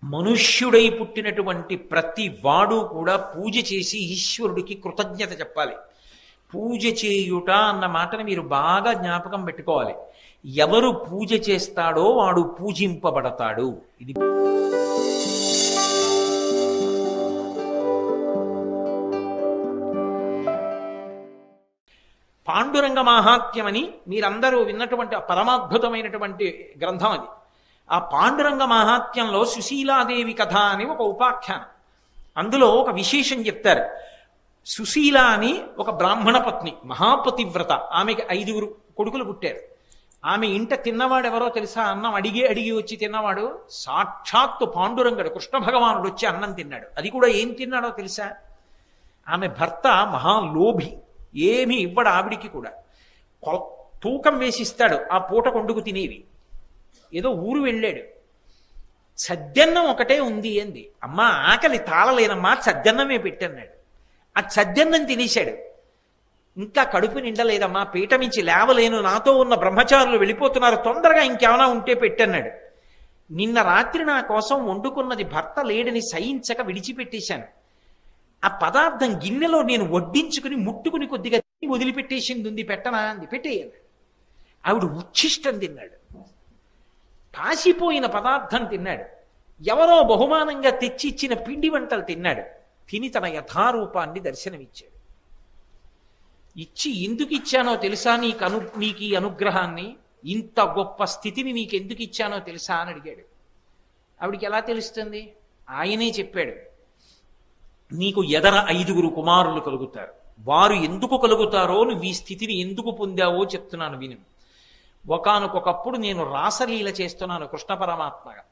మనుష్యుడై పుట్టినటువంటి ప్రతి వాడు కూడా పూజ చేసి ఈశ్వరుడికి కృతజ్ఞత చెప్పాలి పూజ చేయుట అన్న మాటను మీరు బాగా జ్ఞాపకం పెట్టుకోవాలి ఎవరు పూజ చేస్తాడో వాడు పూజింపబడతాడు ఇది పాండురంగ మాహాత్మ్యమని మీరందరూ విన్నటువంటి ఆ పరమాద్భుతమైనటువంటి గ్రంథం అది ఆ పాండురంగ మాహాత్మ్యంలో సుశీలాదేవి కథ అని ఒక ఉపాఖ్యానం అందులో ఒక విశేషం చెప్తారు సుశీల అని ఒక బ్రాహ్మణ పత్ని మహాపతివ్రత ఆమెకి ఐదుగురు కొడుకులు పుట్టారు ఆమె ఇంట తిన్నవాడు ఎవరో తెలుసా అన్నం అడిగి అడిగి వచ్చి తిన్నవాడు సాక్షాత్తు పాండురంగడు కృష్ణ భగవానుడు వచ్చి అన్నం తిన్నాడు అది కూడా ఏం తిన్నాడో తెలుసా ఆమె భర్త మహాలోభి ఏమీ ఇవ్వడు ఆవిడికి కూడా కొ- తూకం వేసిస్తాడు ఆ పూట కొండుకు తినేవి ఏదో ఊరు వెళ్ళాడు సద్దన్నం ఒకటే ఉంది అంది అమ్మా ఆకలి తాళలేనమ్మా సద్దన్నమే పెట్టన్నాడు ఆ సద్దన్నం తినేశాడు ఇంకా కడుపు నిండలేదమ్మా పీట మించి లేవలేను నాతో ఉన్న బ్రహ్మచారులు వెళ్ళిపోతున్నారు తొందరగా ఇంకేమైనా ఉంటే పెట్టన్నాడు నిన్న రాత్రి నా కోసం వండుకున్నది భర్త లేడని సహించక విడిచిపెట్టేశాను ఆ పదార్థం గిన్నెలో నేను వడ్డించుకుని ముట్టుకుని కొద్దిగా తిని వదిలిపెట్టేసింది ఉంది పెట్టనా అంది పెట్టేయన్నాడు ఆవిడ ఉచ్ఛిష్టం తిన్నాడు పాసిపోయిన పదార్థం తిన్నాడు ఎవరో బహుమానంగా తెచ్చి ఇచ్చిన పిండి వంటలు తిన్నాడు తిని తన యథారూపాన్ని దర్శనమిచ్చాడు ఇచ్చి ఎందుకు ఇచ్చానో తెలుసా నీకు అను నీకు ఈ అనుగ్రహాన్ని ఇంత గొప్ప స్థితిని నీకు ఎందుకు ఇచ్చానో తెలుసా అని అడిగాడు ఆవిడికి ఎలా తెలుస్తుంది ఆయనే చెప్పాడు నీకు ఎదర ఐదుగురు కుమారులు కలుగుతారు వారు ఎందుకు కలుగుతారో నువ్వు ఈ స్థితిని ఎందుకు పొందావో చెప్తున్నాను విను ఒకానొకప్పుడు నేను రాసలీల చేస్తున్నాను కృష్ణ పరమాత్మగా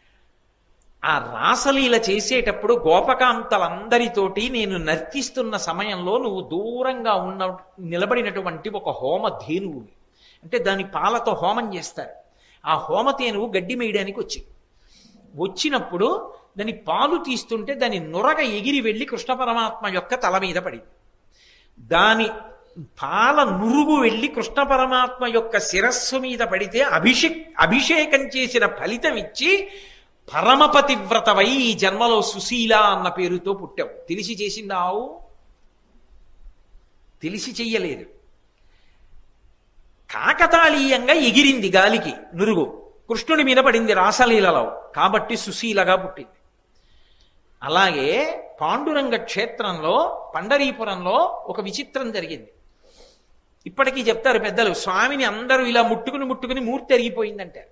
ఆ రాసలీల చేసేటప్పుడు గోపకాంతలందరితోటి నేను నర్తిస్తున్న సమయంలో నువ్వు దూరంగా ఉన్న నిలబడినటువంటి ఒక హోమ ధేనువుని అంటే దాని పాలతో హోమం చేస్తారు ఆ హోమధేనువు గడ్డి మేయడానికి వచ్చింది వచ్చినప్పుడు దాని పాలు తీస్తుంటే దాని నొరగ ఎగిరి వెళ్ళి కృష్ణ పరమాత్మ యొక్క తల మీద పడింది దాని పాల నురుగు వెళ్ళి కృష్ణ పరమాత్మ యొక్క శిరస్సు మీద పడితే అభిషేక్ అభిషేకం చేసిన ఫలితం ఇచ్చి పరమపతివ్రతవై ఈ జన్మలో సుశీల అన్న పేరుతో పుట్టావు తెలిసి చేసిందావు తెలిసి చెయ్యలేదు కాకతాళీయంగా ఎగిరింది గాలికి నురుగు కృష్ణుడి మీద పడింది రాసలీలలో కాబట్టి సుశీలగా పుట్టింది అలాగే పాండురంగ క్షేత్రంలో పండరీపురంలో ఒక విచిత్రం జరిగింది ఇప్పటికీ చెప్తారు పెద్దలు స్వామిని అందరూ ఇలా ముట్టుకుని ముట్టుకుని మూర్తి అరిగిపోయిందంటారు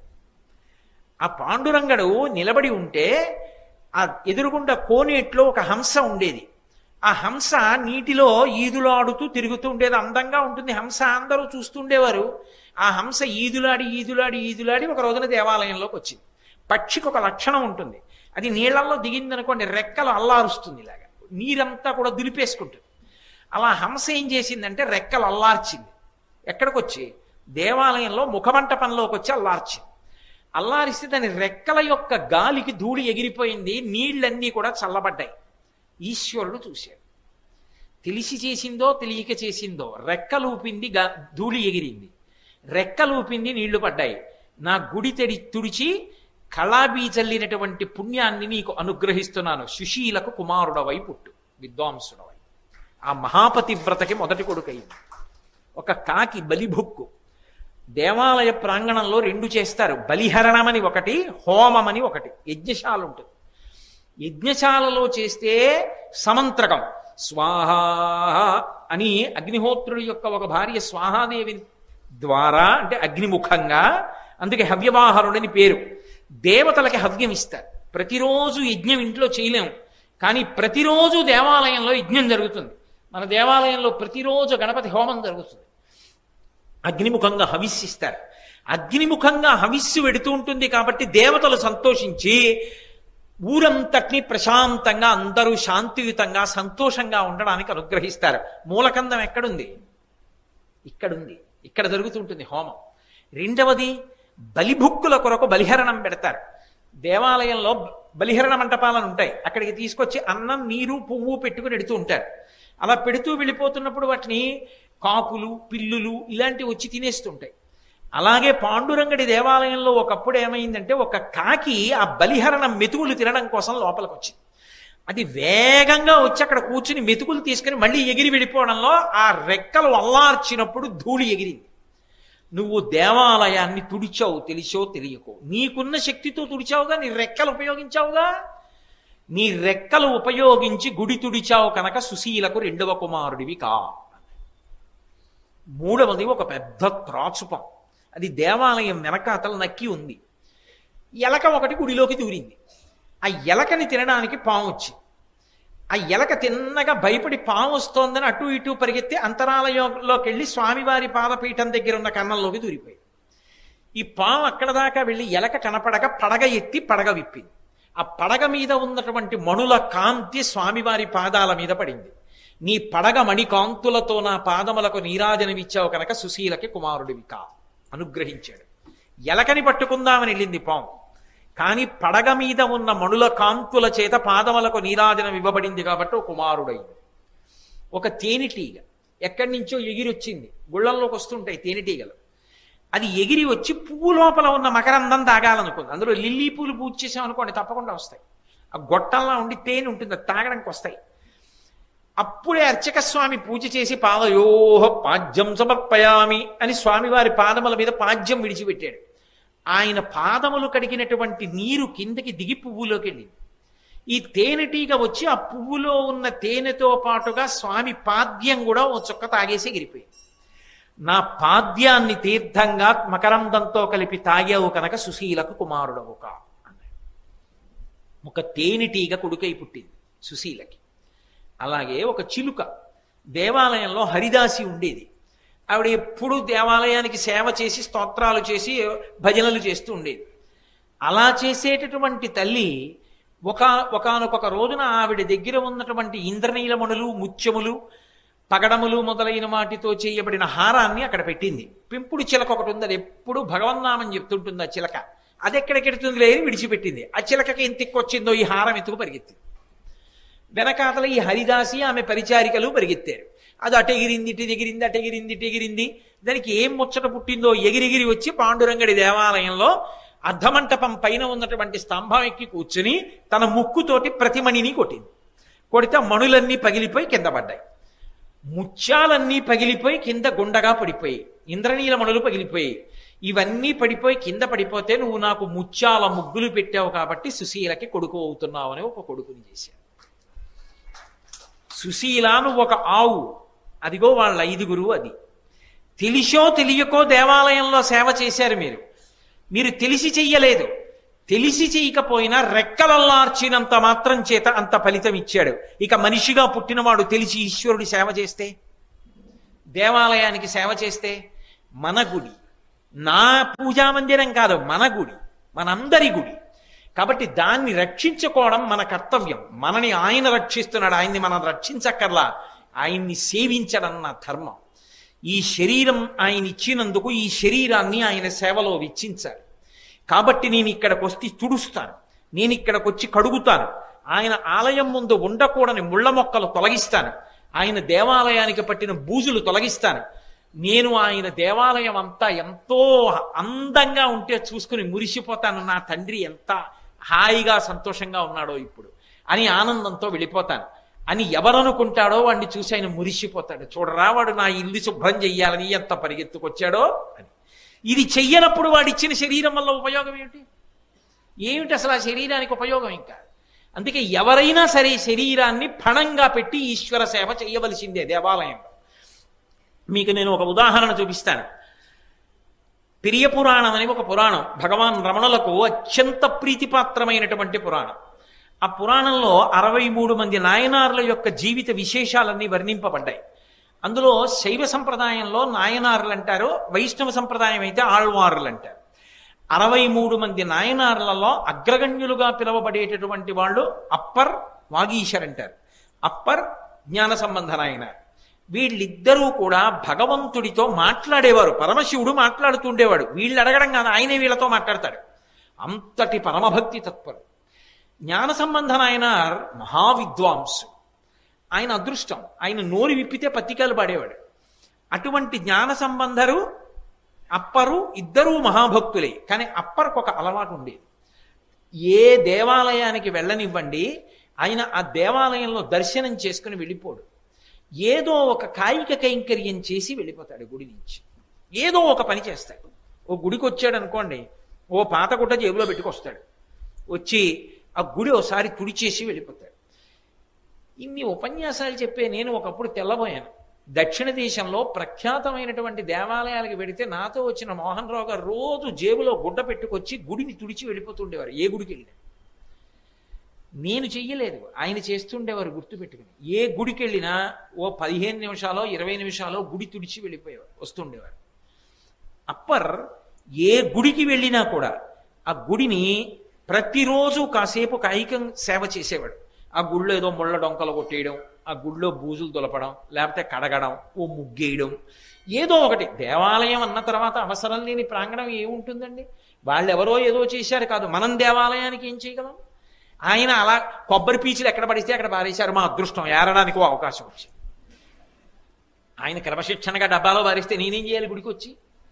ఆ పాండురంగడు నిలబడి ఉంటే ఆ ఎదురుగుండా కోనేట్లో ఒక హంస ఉండేది ఆ హంస నీటిలో ఈదులాడుతూ తిరుగుతూ ఉండేది అందంగా ఉంటుంది హంస అందరూ చూస్తుండేవారు ఆ హంస ఈదులాడి ఈదులాడి ఈదులాడి ఒక రోజున దేవాలయంలోకి వచ్చింది పక్షికి ఒక లక్షణం ఉంటుంది అది నీళ్లలో దిగిందనుకోండి రెక్కలు అల్లారుస్తుంది ఇలాగా నీరంతా కూడా దులిపేసుకుంటుంది అలా హంస ఏం చేసిందంటే రెక్కలు అల్లార్చింది ఎక్కడికి వచ్చి దేవాలయంలో ముఖమంటపంలోకి వచ్చి అల్లార్చింది అల్లారిస్తే దాని రెక్కల యొక్క గాలికి ధూళి ఎగిరిపోయింది నీళ్ళన్నీ కూడా చల్లబడ్డాయి ఈశ్వరుడు చూశాడు తెలిసి చేసిందో తెలియక చేసిందో రెక్కలూపింది గా ధూళి ఎగిరింది రెక్కలూపింది నీళ్లు పడ్డాయి నా గుడి తెడి తుడిచి కళాబీ చల్లినటువంటి పుణ్యాన్ని నీకు అనుగ్రహిస్తున్నాను సుశీలకు కుమారుడవై పుట్టు విద్వాంసుడవై ఆ మహాపతివ్రతకి మొదటి కొడుకయింది ఒక కాకి బలిభుక్కు దేవాలయ ప్రాంగణంలో రెండు చేస్తారు బలిహరణమని ఒకటి హోమమని ఒకటి యజ్ఞశాల ఉంటుంది యజ్ఞశాలలో చేస్తే సమంత్రకం స్వాహ అని అగ్నిహోత్రుడి యొక్క ఒక భార్య స్వాహాదేవి ద్వారా అంటే అగ్నిముఖంగా అందుకే హవ్యవాహరుడని పేరు దేవతలకి హవ్యం ఇస్తారు ప్రతిరోజు యజ్ఞం ఇంట్లో చేయలేము కానీ ప్రతిరోజు దేవాలయంలో యజ్ఞం జరుగుతుంది మన దేవాలయంలో ప్రతిరోజు గణపతి హోమం జరుగుతుంది అగ్నిముఖంగా హవిస్సిస్తారు అగ్నిముఖంగా హవిస్సు వెడుతూ ఉంటుంది కాబట్టి దేవతలు సంతోషించి ఊరంతటిని ప్రశాంతంగా అందరూ శాంతియుతంగా సంతోషంగా ఉండడానికి అనుగ్రహిస్తారు మూలకందం ఎక్కడుంది ఇక్కడుంది ఇక్కడ జరుగుతుంటుంది హోమం రెండవది బలిభుక్కుల కొరకు బలిహరణం పెడతారు దేవాలయంలో బలిహరణ మంటపాలను ఉంటాయి అక్కడికి తీసుకొచ్చి అన్నం నీరు పువ్వు పెట్టుకుని ఎడుతూ ఉంటారు అలా పెడుతూ వెళ్ళిపోతున్నప్పుడు వాటిని కాకులు పిల్లులు ఇలాంటివి వచ్చి తినేస్తుంటాయి అలాగే పాండురంగడి దేవాలయంలో ఒకప్పుడు ఏమైందంటే ఒక కాకి ఆ బలిహరణ మెతుకులు తినడం కోసం లోపలికి వచ్చింది అది వేగంగా వచ్చి అక్కడ కూర్చుని మెతుకులు తీసుకుని మళ్ళీ ఎగిరి వెళ్ళిపోవడంలో ఆ రెక్కలు అల్లార్చినప్పుడు ధూళి ఎగిరింది నువ్వు దేవాలయాన్ని తుడిచావు తెలిసో తెలియకో నీకున్న శక్తితో తుడిచావుగా నీ రెక్కలు ఉపయోగించావుగా నీ రెక్కలు ఉపయోగించి గుడి తుడిచావు కనుక సుశీలకు రెండవ కుమారుడివి కా మూడవది ఒక పెద్ద త్రాచుపం అది దేవాలయం వెనకాతల నక్కి ఉంది ఎలక ఒకటి గుడిలోకి దూరింది ఆ ఎలకని తినడానికి పాము వచ్చింది ఆ ఎలక తిన్నగా భయపడి పాము వస్తోందని అటు ఇటు పరిగెత్తి అంతరాలయంలోకి వెళ్ళి స్వామివారి పాదపీఠం దగ్గర ఉన్న కన్నంలోకి దూరిపోయింది ఈ పాము అక్కడ దాకా వెళ్ళి ఎలక కనపడక పడగ ఎత్తి పడగ విప్పింది ఆ పడగ మీద ఉన్నటువంటి మణుల కాంతి స్వామివారి పాదాల మీద పడింది నీ పడగ మణికాంతులతో నా పాదములకు నీరాజనమిచ్చావు కనుక సుశీలకి కుమారుడివి కా అనుగ్రహించాడు ఎలకని పట్టుకుందామని వెళ్ళింది పాము కానీ పడగ మీద ఉన్న మణుల కాంతుల చేత పాదములకు నీరాజనం ఇవ్వబడింది కాబట్టి ఒక కుమారుడైంది ఒక తేనెటీగ ఎక్కడి నుంచో ఎగిరొచ్చింది గుళ్ళల్లోకి వస్తుంటాయి తేనెటీగలు అది ఎగిరి వచ్చి పువ్వు లోపల ఉన్న మకరందం తాగాలనుకుంది అందులో లిల్లీ పూలు పూజ చేసామనుకోండి తప్పకుండా వస్తాయి ఆ గొట్టంలా ఉండి తేనె ఉంటుంది అది తాగడానికి వస్తాయి అప్పుడే అర్చక స్వామి పూజ చేసి పాదయోహ పాద్యం సమర్పయామి అని స్వామివారి పాదముల మీద పాద్యం విడిచిపెట్టాడు ఆయన పాదములు కడిగినటువంటి నీరు కిందకి దిగి పువ్వులోకి వెళ్ళింది ఈ తేనెటీగ వచ్చి ఆ పువ్వులో ఉన్న తేనెతో పాటుగా స్వామి పాద్యం కూడా ఓ చుక్క తాగేసి ఎగిరిపోయింది నా పాద్యాన్ని తీర్థంగా మకరందంతో కలిపి తాగావు కనుక సుశీలకు కుమారుడవు కా అన్నాడు. ఒక తేనెటీగ కొడుకై పుట్టింది సుశీలకి అలాగే ఒక చిలుక దేవాలయంలో హరిదాసి ఉండేది ఆవిడ ఎప్పుడు దేవాలయానికి సేవ చేసి స్తోత్రాలు చేసి భజనలు చేస్తూ ఉండేది అలా చేసేటటువంటి తల్లి ఒక ఒకనొక రోజున ఆవిడ దగ్గర ఉన్నటువంటి ఇంద్రనీలమణులు ముత్యములు పగడములు మొదలైన వాటితో చేయబడిన హారాన్ని అక్కడ పెట్టింది పెంపుడు చిలక ఒకటి ఉంది అది ఎప్పుడు భగవన్నామం చెప్తుంటుంది ఆ చిలక అది ఎక్కడికెడుతుంది లేని విడిచిపెట్టింది ఆ చిలకకి ఎంత వచ్చిందో ఈ హారం ఎత్తుకు పరిగెత్తింది వెనకాతల ఈ హరిదాసి ఆమె పరిచారికలు పరిగెత్తారు అది అటు ఎగిరింది ఇటు ఎగిరింది అటు ఎగిరింది ఇటు ఎగిరింది దానికి ఏం ముచ్చట పుట్టిందో ఎగిరిగిరి వచ్చి పాండురంగడి దేవాలయంలో అర్ధమంటపం పైన ఉన్నటువంటి స్తంభం ఎక్కి కూర్చుని తన ముక్కుతోటి ప్రతిమణిని కొట్టింది కొడితే మణులన్నీ పగిలిపోయి కింద పడ్డాయి ముత్యాలన్నీ పగిలిపోయి కింద గుండగా పడిపోయి ఇంద్రనీల మణులు పగిలిపోయి ఇవన్నీ పడిపోయి కింద పడిపోతే నువ్వు నాకు ముత్యాల ముగ్గులు పెట్టావు కాబట్టి సుశీలకి కొడుకు అవుతున్నావు అని ఒక కొడుకుని చేశాడు సుశీలాను ఒక ఆవు అదిగో వాళ్ళ ఐదుగురు అది తెలిసో తెలియకో దేవాలయంలో సేవ చేశారు మీరు మీరు తెలిసి చెయ్యలేదు తెలిసి చేయకపోయినా రెక్కలల్లార్చినంత మాత్రం చేత అంత ఫలితం ఇచ్చాడు ఇక మనిషిగా పుట్టినవాడు తెలిసి ఈశ్వరుడి సేవ చేస్తే దేవాలయానికి సేవ చేస్తే మన గుడి నా పూజా మందిరం కాదు మన గుడి మనందరి గుడి కాబట్టి దాన్ని రక్షించుకోవడం మన కర్తవ్యం మనని ఆయన రక్షిస్తున్నాడు ఆయన్ని మనం రక్షించక్కర్లా ఆయన్ని సేవించడం నా ధర్మం ఈ శరీరం ఆయన ఇచ్చినందుకు ఈ శరీరాన్ని ఆయన సేవలో వెచ్చించాలి కాబట్టి నేను ఇక్కడికి వస్తే తుడుస్తాను నేను ఇక్కడికి వచ్చి కడుగుతాను ఆయన ఆలయం ముందు ఉండకూడని ముళ్ళ మొక్కలు తొలగిస్తాను ఆయన దేవాలయానికి పట్టిన బూజులు తొలగిస్తాను నేను ఆయన దేవాలయం అంతా ఎంతో అందంగా ఉంటే చూసుకుని మురిసిపోతాను నా తండ్రి ఎంత హాయిగా సంతోషంగా ఉన్నాడో ఇప్పుడు అని ఆనందంతో వెళ్ళిపోతాను అని ఎవరనుకుంటాడో వాడిని చూసి ఆయన మురిసిపోతాడు చూడరా వాడు నా ఇల్లు శుభ్రం చెయ్యాలని ఎంత పరిగెత్తుకొచ్చాడో అని ఇది చెయ్యనప్పుడు వాడిచ్చిన శరీరం వల్ల ఉపయోగం ఏమిటి ఏమిటి అసలు ఆ శరీరానికి ఉపయోగం ఇంకా అందుకే ఎవరైనా సరే శరీరాన్ని పణంగా పెట్టి ఈశ్వర సేవ చేయవలసిందే దేవాలయంలో మీకు నేను ఒక ఉదాహరణ చూపిస్తాను పెరియ పురాణం అని ఒక పురాణం భగవాన్ రమణులకు అత్యంత ప్రీతిపాత్రమైనటువంటి పురాణం ఆ పురాణంలో అరవై మూడు మంది నాయనార్ల యొక్క జీవిత విశేషాలన్నీ వర్ణింపబడ్డాయి అందులో శైవ సంప్రదాయంలో నాయనార్లు అంటారు వైష్ణవ సంప్రదాయం అయితే ఆళ్వార్లు అంటారు అరవై మూడు మంది నాయనార్లలో అగ్రగణ్యులుగా పిలువబడేటటువంటి వాళ్ళు అప్పర్ వాగీశర్ అంటారు అప్పర్ జ్ఞాన సంబంధ నాయనార్ వీళ్ళిద్దరూ కూడా భగవంతుడితో మాట్లాడేవారు పరమశివుడు మాట్లాడుతుండేవాడు వీళ్ళు అడగడం కాదు ఆయనే వీళ్ళతో మాట్లాడతాడు అంతటి పరమభక్తి తత్పరు జ్ఞాన సంబంధ నాయనార్ మహావిద్వాంసు ఆయన అదృష్టం ఆయన నోరు విప్పితే పత్రికలు పాడేవాడు అటువంటి జ్ఞాన సంబంధరు అప్పరు ఇద్దరూ మహాభక్తులే కానీ అప్పరకు ఒక అలవాటు ఉండేది ఏ దేవాలయానికి వెళ్ళనివ్వండి ఆయన ఆ దేవాలయంలో దర్శనం చేసుకుని వెళ్ళిపోడు ఏదో ఒక కాయిక కైంకర్యం చేసి వెళ్ళిపోతాడు గుడి నుంచి ఏదో ఒక పని చేస్తాడు ఓ గుడికి వచ్చాడు అనుకోండి ఓ పాత గుడ్డ జేబులో పెట్టుకొస్తాడు వచ్చి ఆ గుడి ఒకసారి తుడిచేసి వెళ్ళిపోతాడు ఇన్ని ఉపన్యాసాలు చెప్పే నేను ఒకప్పుడు తెల్లబోయాను దక్షిణ దేశంలో ప్రఖ్యాతమైనటువంటి దేవాలయాలకు వెడితే నాతో వచ్చిన మోహన్ రావు గారు రోజు జేబులో గుడ్డ పెట్టుకొచ్చి గుడిని తుడిచి వెళ్ళిపోతుండేవారు ఏ గుడికి వెళ్ళినా నేను చెయ్యలేదు ఆయన చేస్తుండేవారు గుర్తుపెట్టుకుని ఏ గుడికి వెళ్ళినా ఓ పదిహేను నిమిషాలో ఇరవై నిమిషాలో గుడి తుడిచి వెళ్ళిపోయేవారు వస్తుండేవారు అప్పర్ ఏ గుడికి వెళ్ళినా కూడా ఆ గుడిని ప్రతిరోజు కాసేపు కాయికం సేవ చేసేవాడు ఆ గుళ్ళో ఏదో ముళ్ళ డొంకలు కొట్టేయడం ఆ గుళ్ళో బూజులు దులపడం లేకపోతే కడగడం ఓ ముగ్గేయడం ఏదో ఒకటి దేవాలయం అన్న తర్వాత అవసరం లేని ప్రాంగణం ఏముంటుందండి వాళ్ళెవరో ఏదో చేశారు కాదు మనం దేవాలయానికి ఏం చేయగలం ఆయన అలా కొబ్బరి పీచులు ఎక్కడ పడిస్తే అక్కడ పారేశారు మా అదృష్టం ఏరడానికి ఓ అవకాశం వచ్చింది ఆయన క్రమశిక్షణగా డబ్బాలో పారేస్తే నేనేం చేయాలి గుడికి వచ్చి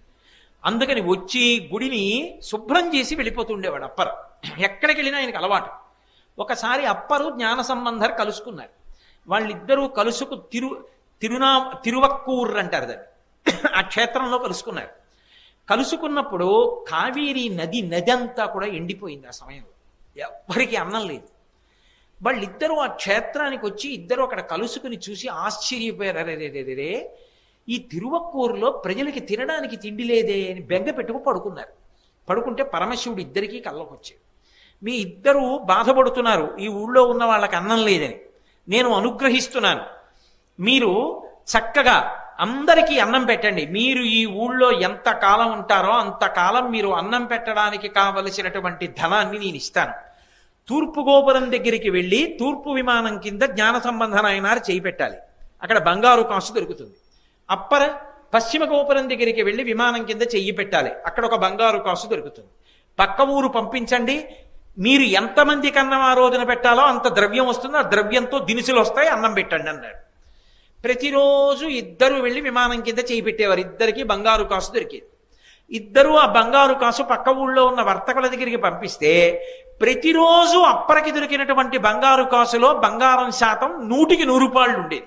అందుకని వచ్చి గుడిని శుభ్రం చేసి వెళ్ళిపోతుండేవాడు అప్పర ఎక్కడికి వెళ్ళినా ఆయనకు అలవాటు ఒకసారి అప్పరు జ్ఞాన సంబంధర్ కలుసుకున్నారు వాళ్ళిద్దరూ కలుసుకు తిరు తిరునా తిరువక్కూర్ అంటారు దాన్ని ఆ క్షేత్రంలో కలుసుకున్నారు కలుసుకున్నప్పుడు కావేరీ నది నది అంతా కూడా ఎండిపోయింది ఆ సమయంలో ఎవ్వరికి అన్నం లేదు వాళ్ళిద్దరూ ఆ క్షేత్రానికి వచ్చి ఇద్దరు అక్కడ కలుసుకుని చూసి ఆశ్చర్యపోయారు అరే రే రే, రే, రే ఈ తిరువక్కూరులో ప్రజలకి తినడానికి తిండి లేదే అని బెంగ పెట్టుకు పడుకున్నారు పడుకుంటే పరమశివుడు ఇద్దరికీ కళ్ళకు వచ్చాడు మీ ఇద్దరు బాధపడుతున్నారు ఈ ఊళ్ళో ఉన్న వాళ్ళకి అన్నం లేదని నేను అనుగ్రహిస్తున్నాను మీరు చక్కగా అందరికీ అన్నం పెట్టండి మీరు ఈ ఊళ్ళో ఎంత కాలం ఉంటారో అంత కాలం మీరు అన్నం పెట్టడానికి కావలసినటువంటి ధనాన్ని నేను ఇస్తాను తూర్పు గోపురం దగ్గరికి వెళ్ళి తూర్పు విమానం కింద జ్ఞాన సంబంధనాయనారు చేయి పెట్టాలి అక్కడ బంగారు కాసు దొరుకుతుంది అప్పర పశ్చిమ గోపురం దగ్గరికి వెళ్ళి విమానం కింద చెయ్యి పెట్టాలి అక్కడ ఒక బంగారు కాసు దొరుకుతుంది పక్క ఊరు పంపించండి మీరు ఎంతమందికి అన్నం ఆ రోజున పెట్టాలో అంత ద్రవ్యం వస్తుంది ఆ ద్రవ్యంతో దినుసులు వస్తాయి అన్నం పెట్టండి అన్నాడు ప్రతిరోజు ఇద్దరు వెళ్ళి విమానం కింద చేయి పెట్టేవారు ఇద్దరికి బంగారు కాసు దొరికేది ఇద్దరు ఆ బంగారు కాసు పక్క ఊళ్ళో ఉన్న వర్తకుల దగ్గరికి పంపిస్తే ప్రతిరోజు అప్పటికి దొరికినటువంటి బంగారు కాసులో బంగారం శాతం నూటికి నూరు రూపాయలు ఉండేది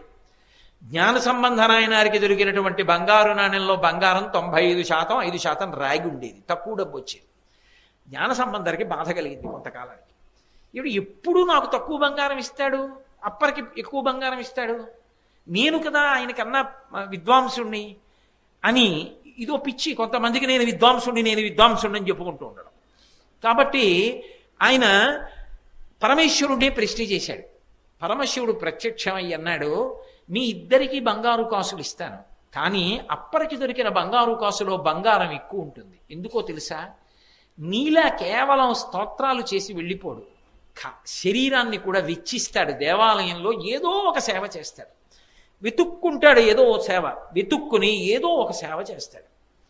జ్ఞాన సంబంధ నాయనారికి దొరికినటువంటి బంగారు నాణ్యంలో బంగారం తొంభై ఐదు శాతం ఐదు శాతం రాగి ఉండేది తక్కువ డబ్బు వచ్చేది జ్ఞాన సంబంధానికి బాధ కలిగింది కొంతకాలానికి ఇప్పుడు ఎప్పుడు నాకు తక్కువ బంగారం ఇస్తాడు అప్పటికి ఎక్కువ బంగారం ఇస్తాడు నేను కదా ఆయనకన్నా విద్వాంసుణ్ణి అని ఇదో పిచ్చి కొంతమందికి నేను విద్వాంసుణ్ణి నేను విద్వాంసుణ్ణి అని చెప్పుకుంటూ ఉండడం కాబట్టి ఆయన పరమేశ్వరుడే ప్రశ్న చేశాడు పరమశివుడు ప్రత్యక్షమై అన్నాడు మీ ఇద్దరికీ బంగారు కాసులు ఇస్తాను కానీ అప్పటికి దొరికిన బంగారు కాసులో బంగారం ఎక్కువ ఉంటుంది ఎందుకో తెలుసా నీలా కేవలం స్తోత్రాలు చేసి వెళ్ళిపోడు క- శరీరాన్ని కూడా వెచ్చిస్తాడు దేవాలయంలో ఏదో ఒక సేవ చేస్తాడు వెతుక్కుంటాడు ఏదో ఓ సేవ వెతుక్కుని ఏదో ఒక సేవ చేస్తాడు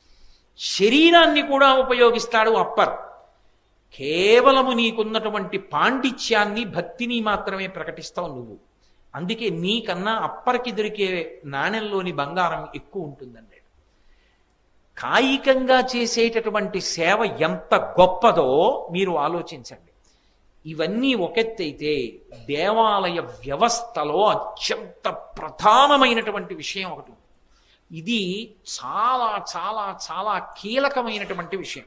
శరీరాన్ని కూడా ఉపయోగిస్తాడు అప్పర్ కేవలము నీకున్నటువంటి పాండిత్యాన్ని భక్తిని మాత్రమే ప్రకటిస్తావు నువ్వు అందుకే నీకన్నా అప్పరికి దొరికే నాణ్యంలోని బంగారం ఎక్కువ ఉంటుందన్నాడు కాయికంగా చేసేటటువంటి సేవ ఎంత గొప్పదో మీరు ఆలోచించండి ఇవన్నీ ఒకెత్తైతే దేవాలయ వ్యవస్థలో అత్యంత ప్రధానమైనటువంటి విషయం ఒకటి ఉంది. ఇది చాలా చాలా చాలా కీలకమైనటువంటి విషయం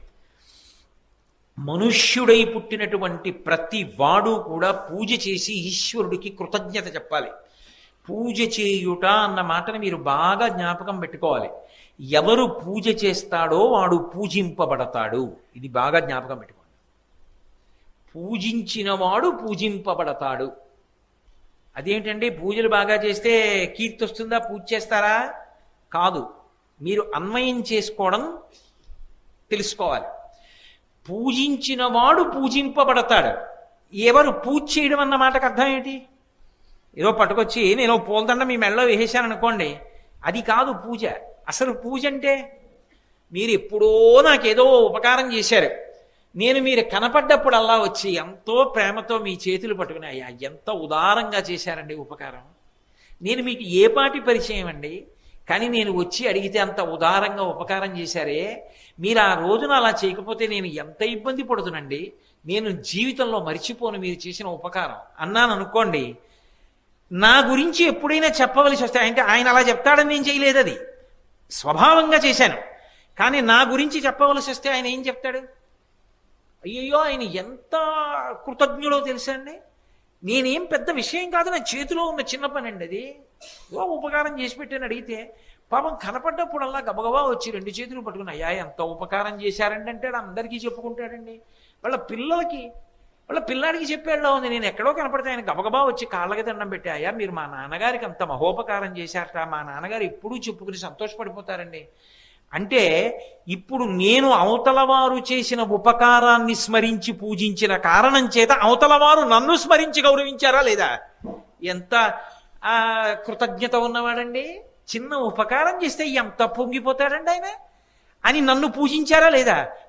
మనుష్యుడై పుట్టినటువంటి ప్రతి వాడు కూడా పూజ చేసి ఈశ్వరుడికి కృతజ్ఞత చెప్పాలి పూజ చేయుట అన్న మాటని మీరు బాగా జ్ఞాపకం పెట్టుకోవాలి ఎవరు పూజ చేస్తాడో వాడు పూజింపబడతాడు ఇది బాగా జ్ఞాపకం పెట్టుకోండి పూజించిన వాడు పూజింపబడతాడు అదేంటండి పూజలు బాగా చేస్తే కీర్తి వస్తుందా పూజ చేస్తారా కాదు మీరు అన్వయం చేసుకోవడం తెలుసుకోవాలి పూజించిన వాడు పూజింపబడతాడు ఎవరు పూజ చేయడం అన్న మాటకు అర్థం ఏంటి ఏదో పట్టుకొచ్చి నేను ఓ పూలదండ మీ మెళ్ళలో వేసేశాను అనుకోండి అది కాదు పూజ అసలు పూజ అంటే మీరు ఎప్పుడో నాకేదో ఉపకారం చేశారు నేను మీరు కనపడ్డప్పుడల్లా వచ్చి ఎంతో ప్రేమతో మీ చేతులు పట్టుకుని అయ్యా ఎంత ఉదారంగా చేశారండి ఉపకారం నేను మీకు ఏ పాటి పరిచయం అండి కానీ నేను వచ్చి అడిగితే అంత ఉదారంగా ఉపకారం చేశారే మీరు ఆ రోజున అలా చేయకపోతే నేను ఎంత ఇబ్బంది పడుతునండి నేను జీవితంలో మర్చిపోను మీరు చేసిన ఉపకారం అన్నాను అనుకోండి నా గురించి ఎప్పుడైనా చెప్పవలసి వస్తే అంటే ఆయన అలా చెప్తాడని నేను చేయలేదు అది స్వభావంగా చేశాను కానీ నా గురించి చెప్పవలసి వస్తే ఆయన ఏం చెప్తాడు అయ్యయ్యో ఆయన ఎంత కృతజ్ఞుడో తెలుసా అండి నేనేం పెద్ద విషయం కాదు నా చేతిలో ఉన్న చిన్న పని అండి అది ఓ ఉపకారం చేసి పెట్టాను అడిగితే పాపం కనపడ్డప్పుడల్లా గబగబా వచ్చి రెండు చేతులు పట్టుకుని అయ్యా ఎంత ఉపకారం చేశారండి అంటే అందరికీ చెప్పుకుంటాడండి వాళ్ళ పిల్లలకి వాళ్ళ పిల్లాడికి చెప్పేలా ఉంది నేను ఎక్కడో కనపడితే ఆయన గబగబా వచ్చి కాళ్ళకి దండం పెట్టి అయ్యా మీరు మా నాన్నగారికి అంత మహోపకారం చేశారట మా నాన్నగారు ఎప్పుడూ చెప్పుకుని సంతోషపడిపోతారండి అంటే ఇప్పుడు నేను అవతల వారు చేసిన ఉపకారాన్ని స్మరించి పూజించిన కారణం చేత అవతల వారు నన్ను స్మరించి గౌరవించారా లేదా ఎంత ఆ కృతజ్ఞత ఉన్నవాడండి చిన్న ఉపకారం చేస్తే ఎంత పొంగిపోతాడండి ఆయన అని నన్ను పూజించారా లేదా